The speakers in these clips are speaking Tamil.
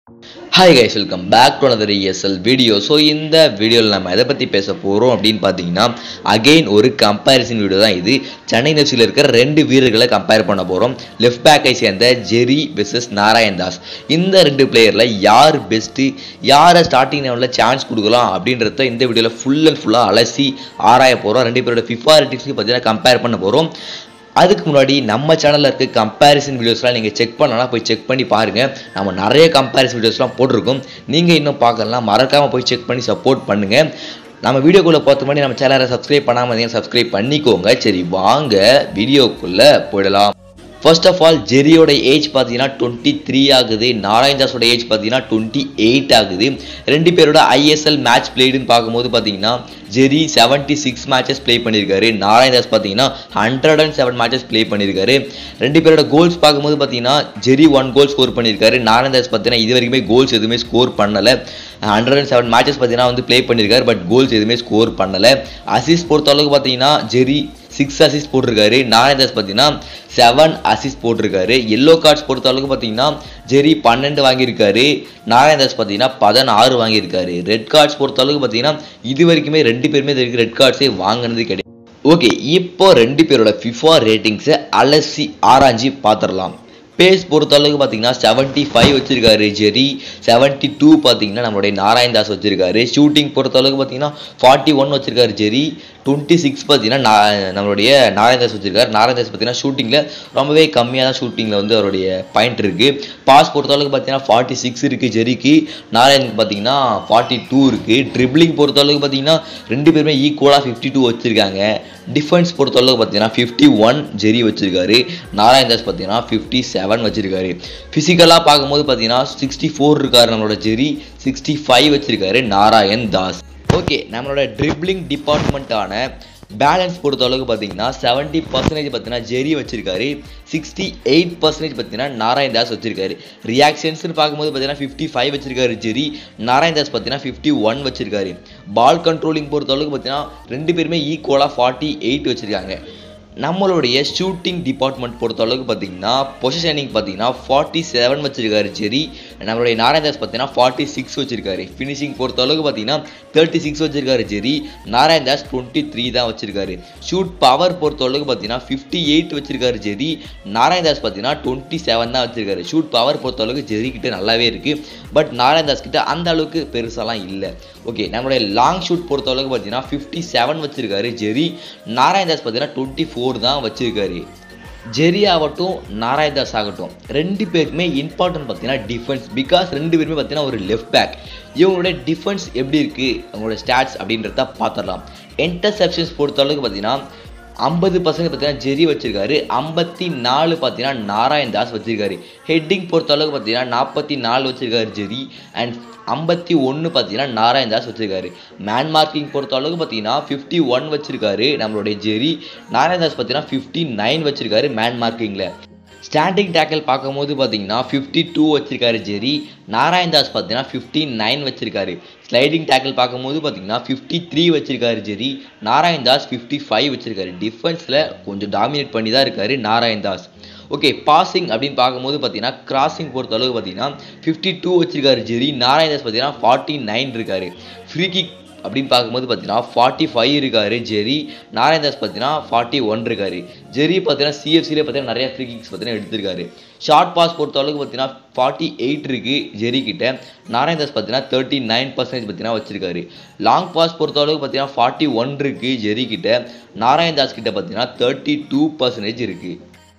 hi guys welcome back to another ESL video so இந்த வீடியோவில் நம்ம எதை பற்றி பேச போகிறோம் அப்படின்னு பார்த்தீங்கன்னா அகெயின் ஒரு கம்பேரிசன் வீடியோ தான் இது சென்னை நெஃப்சியில் இருக்கிற ரெண்டு வீரர்களை கம்பேர் பண்ண போகிறோம் லெஃப்ட் பேக்கை சேர்ந்த ஜெரி வெர்சஸ் நாராயண் தாஸ் இந்த ரெண்டு பிளேயரில் யார் பெஸ்ட்டு யாரை ஸ்டார்டிங் லெவலில் சான்ஸ் கொடுக்கலாம் அப்படின்றத இந்த வீடியோவில் ஃபுல் அண்ட் ஃபுல்லாக அலசி ஆராய போகிறோம் ரெண்டு பேரோட ஃபிஃபா ரேட்டிங்ஸ்க்கு பார்த்தீங்கன்னா கம்பேர் பண்ண போகிறோம் அதுக்கு முன்னாடி நம்ம சேனலில் இருக்க கம்பேரிசன் வீடியோஸ்லாம் நீங்கள் செக் பண்ணலாம் போய் செக் பண்ணி பாருங்கள் நம்ம நிறைய கம்பேரிசன் வீடியோஸ்லாம் போட்டிருக்கோம் நீங்கள் இன்னும் பார்க்கலாம் மறக்காமல் போய் செக் பண்ணி சப்போர்ட் பண்ணுங்கள் நம்ம வீடியோக்குள்ளே பார்த்த மாதிரி நம்ம சேனலை சப்ஸ்கிரைப் பண்ணாமல் இருந்தீங்கன்னா சப்ஸ்கிரைப் பண்ணிக்கோங்க சரி வாங்க வீடியோக்குள்ளே போயிடலாம் ஃபர்ஸ்ட் ஆஃப் ஆல் ஜெரியோட ஏஜ் பார்த்தீங்கன்னா டுவெண்ட்டி த்ரீ ஆகுது நாராயண் தாஸோட ஏஜ் பார்த்தீங்கன்னா டுவெண்ட்டி எயிட் ஆகுது ரெண்டு பேரோட ஐஎஸ்எல் மேட்ச் பிளேடுன்னு பார்க்கும்போது பார்த்தீங்கன்னா Jerry seventy six matches play பண்ணியிருக்காரு நாராயண் தாஸ் பார்த்தீங்கன்னா hundred and seven matches play பண்ணியிருக்காரு ரெண்டு பேரோட கோல்ஸ் பார்க்கும்போது பார்த்தீங்கன்னா ஜெரி ஒன் கோல் ஸ்கோர் பண்ணியிருக்காரு நாராயண் தாஸ் பார்த்தீங்கன்னா இது வரைக்குமே கோல்ஸ் எதுவுமே ஸ்கோர் பண்ணலை ஹண்ட்ரட் அண்ட் செவன் மேட்சஸ் பார்த்தீங்கன்னா வந்து ப்ளே பண்ணியிருக்காரு பட் கோல்ஸ் எதுவுமே ஸ்கோர் பண்ணலை அசிஸ் பொறுத்த அளவுக்கு பார்த்தீங்கன்னா ஜெரி சிக்ஸ் அசிஸ் போட்டிருக்காரு நாராயணதாஸ் பார்த்தீங்கன்னா செவன் அசிஸ் போட்டிருக்காரு எல்லோ கார்ட்ஸ் பொறுத்த அளவுக்கு பார்த்தீங்கன்னா ஜெரி பன்னெண்டு வாங்கியிருக்காரு நாராயணதாஸ் பார்த்தீங்கன்னா பதினாறு வாங்கியிருக்காரு ரெட் கார்ட்ஸ் பொறுத்த அளவுக்கு பார்த்தீங்கன்னா இது வரைக்குமே ரெண்டு பேருமே இது வரைக்கும் ரெட் கார்ட்ஸே வாங்கினது கிடையாது ஓகே இப்போ ரெண்டு பேரோட ஃபிஃபா ரேட்டிங்ஸை அலசி ஆராய்ஞ்சி பார்த்துடலாம் பேஸ் பொறுத்த அளவுக்கு பார்த்தீங்கன்னா செவன்ட்டி ஃபைவ் வச்சிருக்காரு ஜெரி செவன்ட்டி டூ பார்த்தீங்கன்னா நம்மளுடைய நாராயண் தாஸ் வச்சிருக்காரு ஷூட்டிங் பொறுத்த அளவுக்கு பார்த்தீங்கன்னா ஃபார்ட்டி ஒன் வச்சிருக்காரு ஜெரி டுவெண்ட்டி சிக்ஸ் பார்த்தீங்கன்னா நா- நம்மளுடைய நாராயண் தாஸ் வச்சிருக்காரு நாராயண் தாஸ் பார்த்தீங்கன்னா ஷூட்டிங்கில் ரொம்பவே கம்மியாக தான் ஷூட்டிங்கில் வந்து அவருடைய பாயிண்ட் இருக்குது பாஸ் பொறுத்த அளவுக்கு பார்த்தீங்கன்னா ஃபார்ட்டி சிக்ஸ் இருக்குது ஜெரிக்கு நாராயணுக்கு பார்த்தீங்கன்னா ஃபார்ட்டி டூ இருக்குது ட்ரிப்ளிங் பொறுத்த அளவுக்கு பார்த்தீங்கன்னா ரெண்டு பேருமே ஈக்குவலாக ஃபிஃப்டி டூ வச்சிருக்காங்க டிஃபென்ஸ் பொறுத்த அளவுக்கு பார்த்தீங்கன்னா ஃபிஃப்டி ஒன் ஜெரி வச்சிருக்காரு நாராயண் தாஸ் பார்த்தீங்கன்னா ஃபிஃப்டி செவன் வச்சிருக்காரு ஃபிசிக்கலாக பார்க்கும்போது பார்த்தீங்கன்னா சிக்ஸ்டி ஃபோர் இருக்காரு நம்மளோட ஜெரி சிக்ஸ்டி ஃபைவ் வச்சிருக்காரு நாராயண் தாஸ் ஓகே நம்மளோட ட்ரிப்ளிங் டிபார்ட்மெண்ட்டான பேலன்ஸ் பொறுத்த அளவுக்கு பார்த்தீங்கன்னா செவன்ட்டி பர்சன்டேஜ் பார்த்தீங்கன்னா ஜெரி வச்சிருக்காரு சிக்ஸ்டி எயிட் பர்சன்டேஜ் பார்த்தீங்கன்னா நாராயண் தாஸ் வச்சிருக்காரு ரியாக்ஷன்ஸ்னு பார்க்கும்போது பார்த்தீங்கன்னா ஃபிஃப்டி ஃபைவ் வச்சிருக்காரு ஜெரி நாராயண் தாஸ் பார்த்தீங்கன்னா ஃபிஃப்டி ஒன் வச்சிருக்காரு பால் கண்ட்ரோலிங் பொறுத்த அளவுக்கு பார்த்தீங்கன்னா ரெண்டு பேருமே ஈக்குவலாக ஃபார்ட்டி எயிட் வச்சிருக்காங்க நம்மளுடைய ஷூட்டிங் டிபார்ட்மெண்ட் பொறுத்த அளவுக்கு பார்த்தீங்கன்னா பொசிஷனிங் பார்த்தீங்கன்னா ஃபார்ட்டி செவன் வச்சிருக்காரு ஜெரி நம்மளுடைய நாராயணதாஸ் பார்த்தீங்கன்னா ஃபார்ட்டி சிக்ஸ் வச்சிருக்காரு ஃபினிஷிங் பொறுத்த அளவுக்கு பார்த்தீங்கன்னா தேர்ட்டி சிக்ஸ் வச்சிருக்காரு ஜெரி நாராயணதாஸ் டுவெண்ட்டி த்ரீ தான் வச்சிருக்காரு ஷூட் பவர் பொறுத்த அளவுக்கு பார்த்தீங்கன்னா ஃபிஃப்டி எயிட் வச்சிருக்காரு ஜெரி நாராயணதாஸ் பார்த்தீங்கன்னா டுவெண்ட்டி செவன் தான் வச்சிருக்காரு ஷூட் பவர் பொறுத்த அளவுக்கு ஜெரி கிட்ட நல்லாவே இருக்கு பட் நாராயணதாஸ் கிட்ட அந்த அளவுக்கு பெருசாலாம் இல்லை ஓகே நம்மளுடைய லாங் ஷூட் பொறுத்த அளவுக்கு பார்த்தீங்கன்னா ஃபிஃப்டி செவன் வச்சிருக்காரு ஜெரி நாராயணதாஸ் பார்த்தீங்கன்னா டுவெண்ட்டி ஃபோர் தான் வச்சிருக்காரு ஜெரி ஆகட்டும் நாராயணதாஸ் ஆகட்டும் ரெண்டு பேருக்குமே இம்பார்ட்டன்ட் பார்த்தீங்கன்னா டிஃபென்ஸ் பிகாஸ் ரெண்டு பேருமே பார்த்தீங்கன்னா ஒரு லெஃப்ட் பேக் இவங்களோட டிஃபென்ஸ் எப்படி இருக்குது அவங்களோட ஸ்டாட்ஸ் அப்படின்றத பார்த்துடலாம் இன்டர்செப்ஷன்ஸ் பொறுத்த அளவுக்கு பார்த்தீங்கன்னா ஐம்பது பர்சன்ட் பார்த்தீங்கன்னா ஜெரி வச்சிருக்காரு ஐம்பத்தி நாலு பார்த்தீங்கன்னா நாராயண் தாஸ் வச்சிருக்காரு ஹெட்டிங் பொறுத்த அளவுக்கு பார்த்தீங்கன்னா நாற்பத்தி நாலு வச்சிருக்காரு ஜெரி அண்ட் ஐம்பத்தி ஒன்று பார்த்தீங்கன்னா நாராயண் தாஸ் வச்சிருக்காரு மேன் மார்க்கிங் பொறுத்த அளவுக்கு பார்த்தீங்கன்னா ஃபிஃப்டி ஒன் வச்சிருக்காரு நம்மளுடைய ஜெரி நாராயண் தாஸ் பார்த்தீங்கன்னா ஃபிஃப்டி நைன் வச்சிருக்காரு மேன் மார்க்கிங்கில் ஸ்டாண்டிங் டேக்கிள் பார்க்கும்போது பார்த்தீங்கன்னா ஃபிஃப்டி டூ வச்சிருக்காரு ஜெரி நாராயண் தாஸ் பார்த்தீங்கன்னா ஃபிஃப்டி நைன் வச்சிருக்காரு ஸ்லைடிங் டேக்கிள் பார்க்கும்போது பார்த்தீங்கன்னா ஃபிஃப்டி த்ரீ வச்சிருக்காரு Jerry Narayan Das fifty five வச்சிருக்காரு டிஃபென்ஸில் கொஞ்சம் டாமினேட் பண்ணி தான் இருக்காரு நாராயண் தாஸ் ஓகே பாசிங் அப்படின்னு பார்க்கும்போது பார்த்தீங்கன்னா கிராசிங் பொறுத்த அளவுக்கு பார்த்தீங்கன்னா ஃபிஃப்டி டூ வச்சிருக்காரு ஜெரி நாராயண் தாஸ் பார்த்தீங்கன்னா ஃபார்ட்டி நைன் இருக்காரு ஃப்ரீ கிக் அப்படின்னு பார்க்கும்போது பார்த்தீங்கன்னா ஃபார்ட்டி ஃபைவ் இருக்காரு ஜெரி நாராயணதாஸ் பார்த்தீங்கன்னா ஃபார்ட்டி ஒன் இருக்காரு ஜெரி பார்த்தீங்கன்னா சிஎஃப்சிலே பார்த்தீங்கன்னா நிறைய ஃப்ரீ கிக்ஸ் பார்த்தீங்கன்னா எடுத்திருக்காரு ஷார்ட் பாஸ் பொறுத்த அளவுக்கு பார்த்தீங்கன்னா ஃபார்ட்டி எயிட் இருக்கு ஜெரி கிட்ட நாராயணதாஸ் பார்த்தீங்கன்னா தேர்ட்டி நைன் பர்சன்டேஜ் பார்த்தீங்கன்னா வச்சிருக்காரு லாங் பாஸ் பொறுத்த அளவுக்கு பார்த்தீங்கன்னா ஃபார்ட்டி ஒன் இருக்கு ஜெரி கிட்ட நாராயணதாஸ் கிட்ட பார்த்தீங்கன்னா தேர்ட்டி டூ பர்சன்டேஜ் இருக்கு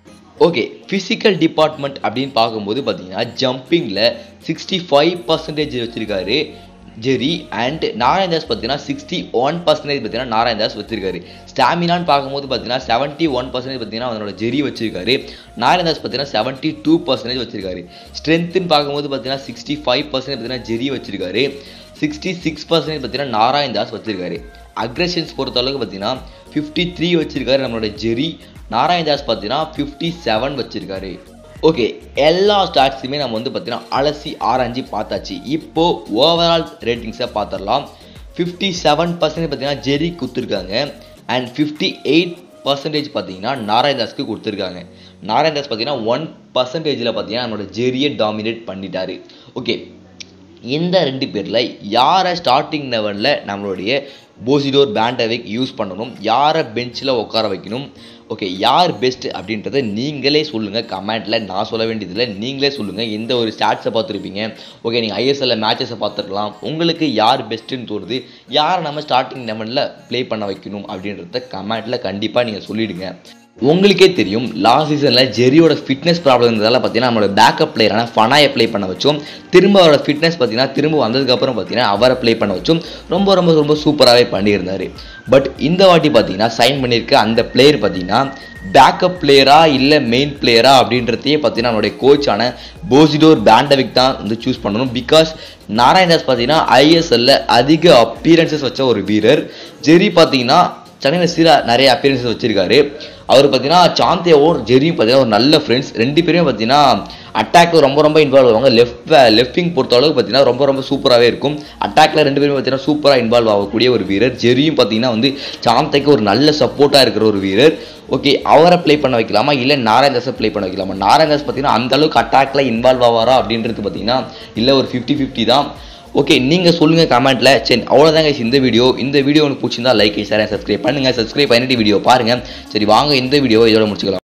ஓகே ஃபிசிக்கல் டிபார்ட்மெண்ட் அப்படின்னு பார்க்கும்போது பார்த்தீங்கன்னா ஜம்பிங்கில் சிக்ஸ்டி ஃபைவ் பர்சன்டேஜ் வச்சுருக்காரு ஜெரி அண்ட் நாராயணதாஸ் பார்த்தீங்கன்னா சிக்ஸ்டி ஒன் பர்சன்டேஜ் பார்த்தீங்கன்னா நாராயணதாஸ் வச்சிருக்காரு ஸ்டாமினான்னு பார்க்கும்போது பார்த்தீங்கன்னா செவன்ட்டி ஒன் பர்சன்டேஜ் பார்த்தீங்கன்னா அவனோட ஜெரி வச்சிருக்காரு நாராயணதாஸ் பார்த்தீங்கன்னா செவன்ட்டி டூ பர்சன்டேஜ் வச்சிருக்காரு ஸ்ட்ரென்த்துன்னு பார்க்கும்போது பார்த்தீங்கன்னா சிக்ஸ்டி ஃபைவ் பர்சன்டேஜ் பார்த்தீங்கன்னா ஜெரி வச்சிருக்காரு சிக்ஸ்டி சிக்ஸ் பர்சன்டேஜ் பார்த்தீங்கன்னா நாராயணதாஸ் வச்சிருக்காரு அக்ரெஷன்ஸ் பொறுத்த அளவுக்கு பார்த்தீங்கன்னா ஃபிஃப்டி த்ரீ வச்சிருக்காரு நம்மளோட ஜெரி நாராயணதாஸ் பார்த்தீங்கன்னா ஃபிஃப்டி செவன் வச்சிருக்காரு ஓகே எல்லா ஸ்டாட்ஸுமே நம்ம வந்து பார்த்தீங்கன்னா அலசி ஆராய்ஞ்சி பார்த்தாச்சு இப்போ ஓவரால் ரேட்டிங்ஸை பார்த்துடலாம் ஃபிஃப்டி செவன் பர்சன்டேஜ் பார்த்தீங்கன்னா ஜெரி கொடுத்துருக்காங்க அண்ட் ஃபிஃப்டி எயிட் பர்சன்டேஜ் பார்த்தீங்கன்னா நாராயணதாஸ்க்கு கொடுத்துருக்காங்க நாராயணதாஸ் பார்த்தீங்கன்னா ஒன் பர்சன்டேஜில் பார்த்தீங்கன்னா நம்மளோட ஜெரியை டாமினேட் பண்ணிட்டாரு ஓகே இந்த ரெண்டு பேரில் யாரை ஸ்டார்டிங் லெவலில் நம்மளுடைய போசிடோர் பேண்டவிக் யூஸ் பண்ணணும் யாரை பெஞ்சில் உட்கார வைக்கணும் ஓகே யார் பெஸ்ட் அப்படின்றத நீங்களே சொல்லுங்கள் கமெண்ட்டில் நான் சொல்ல வேண்டியதில்லை நீங்களே சொல்லுங்கள் எந்த ஒரு ஸ்டாட்ஸை பார்த்துருப்பீங்க ஓகே நீங்கள் ஐஎஸ்எல்ல மேட்சஸை பார்த்துருக்கலாம் உங்களுக்கு யார் பெஸ்ட்டுன்னு தோணுது யாரை நம்ம ஸ்டார்டிங் லெவலில் ப்ளே பண்ண வைக்கணும் அப்படின்றத கமெண்ட்டில் கண்டிப்பாக நீங்கள் சொல்லிவிடுங்க உங்களுக்கே தெரியும் லாஸ்ட் சீசனில் ஜெரியோட ஃபிட்னஸ் ப்ராப்ளம் இருந்ததால் பார்த்தீங்கன்னா நம்மளோட பேக்கப் பிளேயரான ஃபனாயை ப்ளே பண்ண வச்சோம் திரும்ப அவரோட ஃபிட்னஸ் பார்த்தீங்கன்னா திரும்ப வந்ததுக்கப்புறம் பார்த்தீங்கன்னா அவரை ப்ளே பண்ண வச்சோம் ரொம்ப ரொம்ப ரொம்ப சூப்பராகவே பண்ணியிருந்தார் பட் இந்த வாட்டி பார்த்தீங்கன்னா சைன் பண்ணியிருக்க அந்த பிளேயர் பார்த்தீங்கன்னா பேக்கப் பிளேயரா இல்லை மெயின் பிளேயரா அப்படின்றதையே பார்த்தீங்கன்னா நம்மளுடைய கோச்சான போசிடோர் பேண்டவிக் தான் வந்து சூஸ் பண்ணணும் பிகாஸ் நாராயணதாஸ் பார்த்தீங்கன்னா ஐஎஸ்எல்ல அதிக அப்பீரன்சஸ் வச்ச ஒரு வீரர் ஜெரி பார்த்தீங்கன்னா சென்னையில் சீரா நிறைய அப்பியரன்ஸஸ் வச்சிருக்காரு அவர் பார்த்தீங்கன்னா சாந்தியாவும் ஜெரியும் பார்த்தீங்கன்னா ஒரு நல்ல ஃப்ரெண்ட்ஸ் ரெண்டு பேரும் பார்த்தீங்கன்னா அட்டாக்ல ரொம்ப ரொம்ப இன்வால்வ் ஆவாங்க லெஃப்ட் லெஃப்ட் விங் பொறுத்த அளவுக்கு பார்த்தீங்கன்னா ரொம்ப ரொம்ப சூப்பராகவே இருக்கும் அட்டாக்ல ரெண்டு பேரும் பார்த்தீங்கன்னா சூப்பராக இன்வால்வ் ஆகக்கூடிய ஒரு வீரர் ஜெரியும் பார்த்தீங்கன்னா வந்து சாந்தைக்கு ஒரு நல்ல சப்போர்ட்டாக இருக்கிற ஒரு வீரர் ஓகே அவரை ப்ளே பண்ண வைக்கலாமா இல்லை நாராயணதாஸை ப்ளே பண்ண வைக்கலாமா நாராயணதாஸ் பார்த்தீங்கன்னா அந்த அளவுக்கு அட்டாக்ல இன்வால்வ் ஆவாரா அப்படின்றது பார்த்தீங்கன்னா இல்லை ஒரு ஃபிஃப்டி ஃபிஃப்டி தான் ஓகே நீங்கள் சொல்லுங்கள் கமெண்ட்டில் சரி அவ்வளோதாங்க இந்த வீடியோ இந்த வீடியோ உங்களுக்கு பிடிச்சிருந்தா லைக் ஷேர் சப்ஸ்கிரைப் பண்ணுங்கள் சப்ஸ்கிரைப் பண்ணிட்டு வீடியோ பாருங்கள் சரி வாங்க இந்த வீடியோ இதோட முடிச்சுக்கலாம்